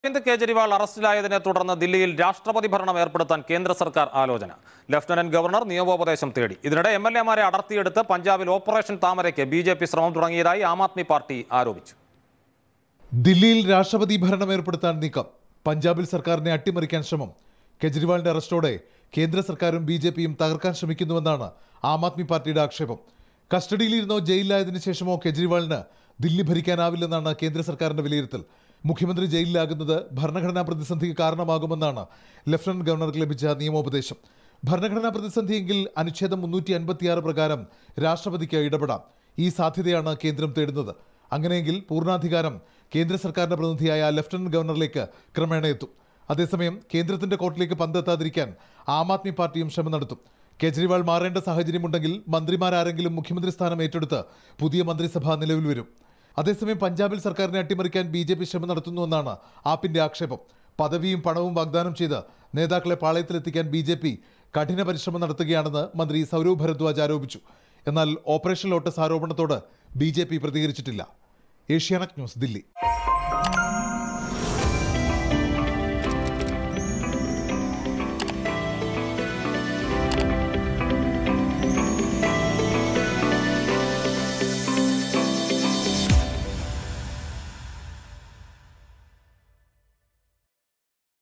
അരവിന്ദ് കെജ്രിവാൾ അറസ്റ്റിലായതിനെ തുടർന്ന് ദില്ലിയിൽ രാഷ്ട്രപതി ഭരണം ഏർപ്പെടുത്താൻ കേന്ദ്ര സർക്കാർ ആലോചന ലഫ്റ്റനന്റ് ഗവർണർ നിയമോപദേശം തേടി ഇതിനിടെ എം എൽ എമാരെ അടർത്തിയെടുത്ത് പഞ്ചാബിൽ ഓപ്പറേഷൻ താമരയ്ക്ക് ബി ജെ പി ശ്രമം തുടങ്ങിയതായി ആം ആദ്മി പാർട്ടി ആരോപിച്ചു ദില്ലിയിൽ രാഷ്ട്രപതി ഭരണം ഏർപ്പെടുത്താൻ നീക്കം പഞ്ചാബിൽ സർക്കാരിനെ അട്ടിമറിക്കാൻ ശ്രമം കെജ്രിവാളിന്റെ അറസ്റ്റോടെ കേന്ദ്ര സർക്കാരും ബി ജെ പിയും തകർക്കാൻ ശ്രമിക്കുന്നുവെന്നാണ് ആം ആദ്മി പാർട്ടിയുടെ ആക്ഷേപം കസ്റ്റഡിയിലിരുന്നോ ജയിലിലായതിനു ശേഷമോ കെജ്രിവാളിന് ദില്ലി ഭരിക്കാനാവില്ലെന്നാണ് കേന്ദ്ര സർക്കാരിന്റെ വിലയിരുത്തൽ മുഖ്യമന്ത്രി ജയിലിലാകുന്നത് ഭരണഘടനാ പ്രതിസന്ധിക്ക് കാരണമാകുമെന്നാണ് ലഫ്റ്റനന്റ് ഗവർണർക്ക് ലഭിച്ച നിയമോപദേശം ഭരണഘടനാ പ്രതിസന്ധിയെങ്കിൽ അനുച്ഛേദം മുന്നൂറ്റി അൻപത്തിയാറ് പ്രകാരം രാഷ്ട്രപതിക്ക് ഇടപെടാം ഈ സാധ്യതയാണ് കേന്ദ്രം തേടുന്നത് അങ്ങനെയെങ്കിൽ പൂർണ്ണാധികാരം കേന്ദ്ര സർക്കാരിന്റെ പ്രതിനിധിയായ ലഫ്റ്റനന്റ് ഗവർണറിലേക്ക് ക്രമേണ എത്തും അതേസമയം കേന്ദ്രത്തിന്റെ കോർട്ടിലേക്ക് പന്തെത്താതിരിക്കാൻ ആം ആദ്മി പാർട്ടിയും ശ്രമം നടത്തും കേജ്രിവാൾ മാറേണ്ട സാഹചര്യമുണ്ടെങ്കിൽ മന്ത്രിമാരാരെങ്കിലും മുഖ്യമന്ത്രി സ്ഥാനം ഏറ്റെടുത്ത് പുതിയ മന്ത്രിസഭ നിലവിൽ വരും അതേസമയം പഞ്ചാബിൽ സർക്കാരിനെ അട്ടിമറിക്കാൻ ബി ജെ പി ശ്രമം നടത്തുന്നുവെന്നാണ് ആപ്പിന്റെ ആക്ഷേപം പദവിയും പണവും വാഗ്ദാനം ചെയ്ത് നേതാക്കളെ പാളയത്തിലെത്തിക്കാൻ ബി ജെ പി കഠിന പരിശ്രമം നടത്തുകയാണെന്ന് മന്ത്രി സൗരവ് ഭരദ്വാജ് ആരോപിച്ചു എന്നാൽ ഓപ്പറേഷൻ ലോട്ടസ് ആരോപണത്തോട് ബി ജെ പി പ്രതികരിച്ചിട്ടില്ല ഏഷ്യാനെറ്റ് ന്യൂസ് ദില്ലി